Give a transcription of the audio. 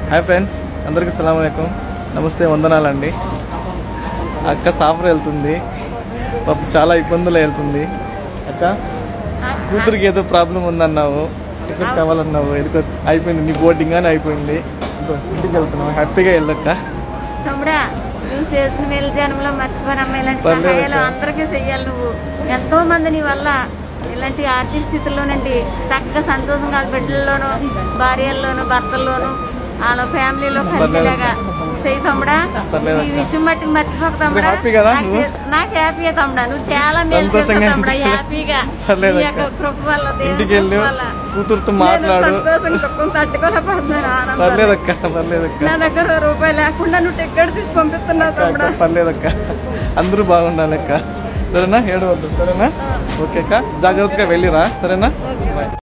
Hi friends అందరికీ సలాం అలైకుం నమస్తే వందనాలండి అక్క సాఫర్ వెళ్తుంది పాపం చాలా ఇబ్బందులు వెళ్తుంది అక్క కూతురికి ఏదో ప్రాబ్లం ఉందన్నావు టికెట్ కావాలన్నావు ఎందుకో అయిపోయింది నీ బోర్డింగ్ అని అయిపోయింది ఇంకో ఇంటికి వెళ్తున్నావు హ్యాపీగా వెళ్ళక్క తమ్ముడా నువ్వు చేసిన మేలు జన్మలో మర్చిపోనమ్మా ఇలాంటి పర్లేదు సహాయాలు అక్క. అందరికీ చెయ్యాలి నువ్వు ఎంతో మంది నీ వల్ల ఇలాంటి ఆర్థిక స్థితిలోనండి చక్కగా సంతోషంగా వాళ్ళ బిడ్డల్లోనూ భార్యల్లోనూ భర్తల్లోనూ వాళ్ళ ఫ్యామిలీలో కలిసేలాగా చెయ్యి తమ్ముడా పర్లేదు ఈ అక్క. విషయం మట్టుకు మర్చిపోక తమ్ముడా happy కదా నాకు నువ్వు? తె- నాకు హ్యాపీగా తమ్ముడా నువ్వు చాలా మేలు సంతోషంగా చేస్తావు తమ్ముడా ఇంటికి హ్యాపీగా పర్లేదు నీ అక్క. యొక్క కృప వల్ల దేవుని ఇంటికి వెళ్ళు కృప వల్ల. కూతురుతో నేను మాట్లాడు సంతోషం దుఃఖం తట్టుకోలేకపోతున్నాను ఆనందం పర్లేదక్క పర్లేదక్క నా దగ్గర రూపాయి లేకుండా నువ్వు టికెట్ తీసి పంపిస్తున్నావు అక్క, తమ్ముడా అక్క, పర్లేదక్క అందరూ బాగుండాలి అక్క సరేనా ఏడవద్దు సరేనా ఓకే అక్క జాగ్రత్తగా వెళ్ళిరా సరేనా ఓకే